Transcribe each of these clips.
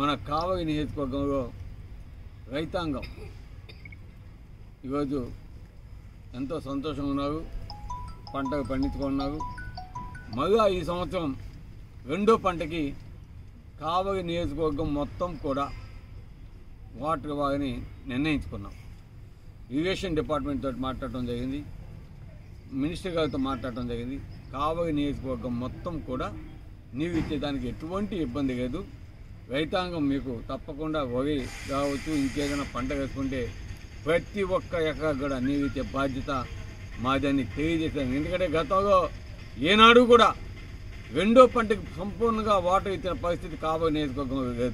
మన కావలి నియోజకవర్గంలో రైతాంగం ఈరోజు ఎంతో సంతోషంగా ఉన్నారు పంటలు పండించుకున్నారు మళ్ళా ఈ సంవత్సరం రెండో పంటకి కావలి నియోజకవర్గం మొత్తం కూడా వాటర్ ఇవ్వాలని నిర్ణయించుకున్నాం ఇరిగేషన్ డిపార్ట్మెంట్ తోటి మాట్లాడటం జరిగింది మినిస్టర్ గారితో మాట్లాడటం జరిగింది కావలి నియోజకవర్గం మొత్తం కూడా నీరు ఇచ్చేదానికి ఎటువంటి ఇబ్బంది లేదు రైతాంగం మీకు తప్పకుండా వరి కావచ్చు ఇంకేదైనా పంట వేసుకుంటే ప్రతి ఒక్క ఎకరా కూడా నీరు ఇచ్చే బాధ్యత మాదని తెలియజేశాను ఎందుకంటే గతంలో ఏనాడు కూడా రెండో పంటకి సంపూర్ణంగా వాటర్ ఇచ్చిన పరిస్థితి కావలి నియోజకవర్గంలో లేదు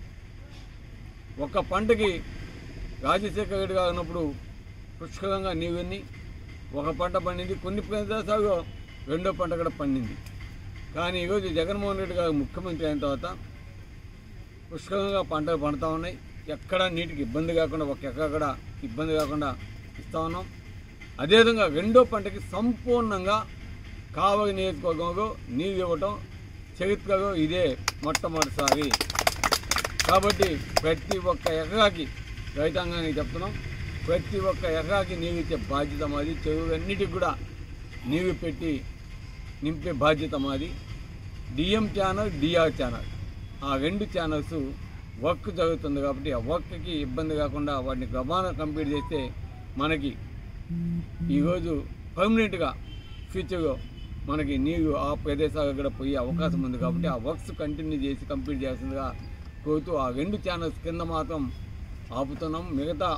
ఒక్క పంటకి రాజశేఖర రెడ్డి గారు ఉన్నప్పుడు పుష్కలంగా నీవన్నీ ఒక పంట పండింది కొన్ని ప్రదేశాల్లో రెండో పంట కూడా పండింది కానీ ఈరోజు జగన్మోహన్ రెడ్డి గారు ముఖ్యమంత్రి అయిన తర్వాత పుష్కలంగా పంటలు పండుతూ ఉన్నాయి ఎక్కడ నీటికి ఇబ్బంది కాకుండా ఒక ఎక్కడ కూడా ఇబ్బంది కాకుండా ఇస్తూ ఉన్నాం అదేవిధంగా రెండో పంటకి సంపూర్ణంగా కావలి నియోజకవర్గంలో నీరు ఇవ్వటం చరిత్రలో ఇదే మొట్టమొదటిసారి కాబట్టి ప్రతి ఒక్క ఎకరాకి రైతాంగానికి చెప్తున్నాం ప్రతి ఒక్క ఎకరాకి నీరు ఇచ్చే బాధ్యత మాది చెరువులన్నిటికి కూడా నీరు పెట్టి నింపే బాధ్యత మాది డిఎం ఛానల్ డిఆర్ ఛానల్ ఆ రెండు ఛానల్స్ వర్క్ జరుగుతుంది కాబట్టి ఆ వర్క్కి ఇబ్బంది కాకుండా వాటిని గమాన కంప్లీట్ చేస్తే మనకి ఈరోజు పర్మనెంట్గా ఫ్యూచర్లో మనకి నీరు ఆ ప్రదేశాలకు కూడా పోయే అవకాశం ఉంది కాబట్టి ఆ వర్క్స్ కంటిన్యూ చేసి కంప్లీట్ చేస్తుందిగా కోరుతూ ఆ రెండు ఛానల్స్ కింద మాత్రం ఆపుతున్నాం మిగతా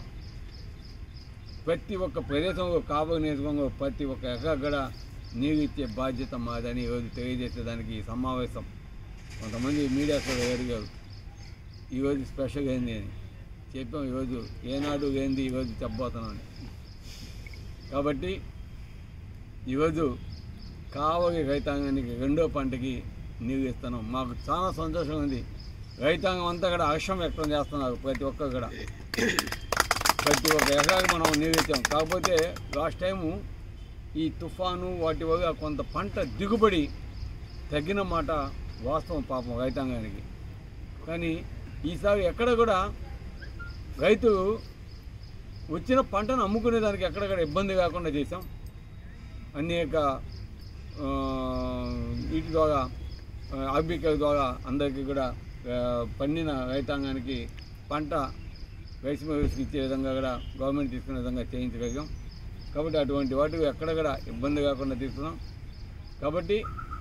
ప్రతి ఒక్క ప్రదేశంలో కాబోయే నియోజకవర్గంలో ప్రతి ఒక్క ఎకరా కూడా నీరు ఇచ్చే బాధ్యత మాదని ఈరోజు తెలియజేసేదానికి ఈ సమావేశం కొంతమంది మీడియా కూడా అడిగారు ఈరోజు స్పెషల్ ఏంది అని చెప్పాం ఈరోజు ఏనాడు ఏంది ఈరోజు చెప్పబోతున్నాం అని కాబట్టి ఈరోజు కావలి రైతాంగానికి రెండో పంటకి నీరు ఇస్తున్నాం మాకు చాలా సంతోషంగా ఉంది రైతాంగం అంతా కూడా హర్షం వ్యక్తం చేస్తున్నారు ప్రతి ఒక్కరు కూడా ప్రతి ఒక్క ఎకరాకి మనం నీరు ఇచ్చాం కాకపోతే లాస్ట్ టైము ఈ తుఫాను వాటి వల్ల కొంత పంట దిగుబడి తగ్గిన మాట వాస్తవం పాపం రైతాంగానికి కానీ ఈసారి ఎక్కడ కూడా రైతు వచ్చిన పంటను అమ్ముకునే దానికి ఎక్కడెక్కడ ఇబ్బంది కాకుండా చేసాం అనేక ఆ, వీటి ద్వారా ఆర్బిక ద్వారా అందరికీ కూడా ఆ, పండిన రైతాంగానికి పంట రైస్ మిల్స్కి ఇచ్చే విధంగా కూడా గవర్నమెంట్ తీసుకునే విధంగా చేయించగలిగాం కాబట్టి అటువంటి వాటికి ఎక్కడ కూడా ఇబ్బంది కాకుండా తీసుకున్నాం కాబట్టి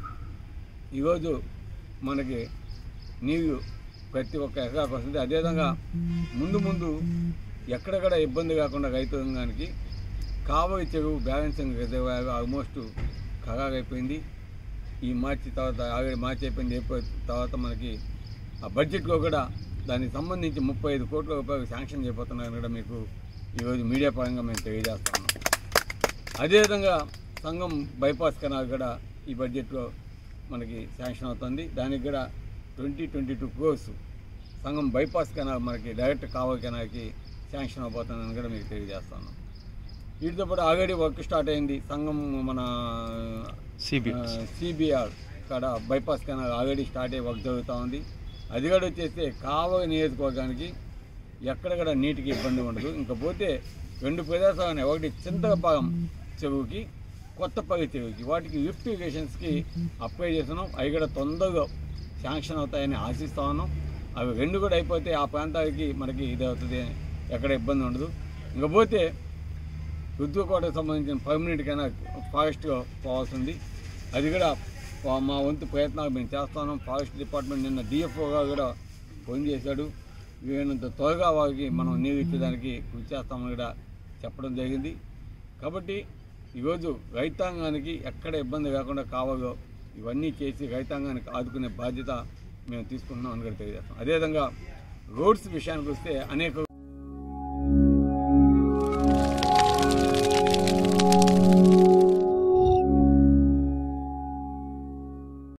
ఈరోజు మనకి నీరు ప్రతి ఒక్క ఎకరాకు వస్తుంది అదేవిధంగా ముందు ముందు ఎక్కడెక్కడ ఇబ్బంది కాకుండా రైతాంగానికి కావలి చెరువు బ్యాలెన్సింగ్ రిజర్వాయర్ ఆల్మోస్ట్ ఖరారైపోయింది ఈ మార్చి తర్వాత ఆల్రెడీ మార్చి అయిపోయింది అయిపోయిన తర్వాత మనకి ఆ బడ్జెట్లో కూడా దానికి సంబంధించి ముప్పై ఐదు కోట్ల రూపాయలు శాంక్షన్ చేయబోతున్నారని కూడా మీకు ఈరోజు మీడియా పరంగా మేము తెలియజేస్తాము అదేవిధంగా సంఘం బైపాస్ కెనాల్ కూడా ఈ బడ్జెట్లో మనకి శాంక్షన్ అవుతుంది దానికి కూడా twenty twenty two crores Sangam bypass canal మనకి డైరెక్ట్ కావలి కెనాల్కి శాంక్షన్ అవబోతుందని కూడా మీకు తెలియజేస్తాను వీటితో పాటు ఆల్రెడీ వర్క్ స్టార్ట్ అయింది సంఘం మన సిబిఆర్ కాడ బైపాస్ కెనాల్ ఆల్రెడీ స్టార్ట్ అయ్యి వర్క్ జరుగుతూ ఉంది అది కూడా వచ్చేస్తే కావలి నియోజకవర్గానికి ఎక్కడెక్కడ నీటికి ఇబ్బంది ఉండదు ఇంకా పోతే రెండు ప్రదేశాలు ఉన్నాయి ఒకటి చింతలపాలెం చెరువుకి కొత్తపల్లి చెరువుకి వాటికి లిఫ్ట్ ఇరిగేషన్స్కి అప్లై చేస్తున్నాం అవి కూడా తొందరగా శాంక్షన్ అవుతాయని ఆశిస్తా ఉన్నాం అవి రెండు కూడా అయిపోతే ఆ ప్రాంతాలకి మనకి ఇది అవుతుంది ఎక్కడ ఇబ్బంది ఉండదు ఇంకా పోతే రుద్రకోటకు సంబంధించిన పర్మనెంట్ కైనా ఫారెస్ట్గా పోవాల్సింది అది కూడా పా- మా వంతు ప్రయత్నాలు మేము చేస్తున్నాం ఫారెస్ట్ డిపార్ట్మెంట్ నిన్న డిఎఫ్ఓగా కూడా ఫోన్ చేశాడు వీలైనంత త్వరగా వారికి మనం నీరు ఇచ్చేదానికి కృషి చేస్తామని కూడా చెప్పడం జరిగింది కాబట్టి ఈరోజు రైతాంగానికి ఎక్కడ ఇబ్బంది కాకుండా కావాలో ఇవన్నీ చేసి రైతాంగానికి ఆదుకునే బాధ్యత మేము తీసుకుంటున్నాం అని కూడా తెలియజేస్తాం అదేవిధంగా రోడ్స్ విషయానికి వస్తే అనేక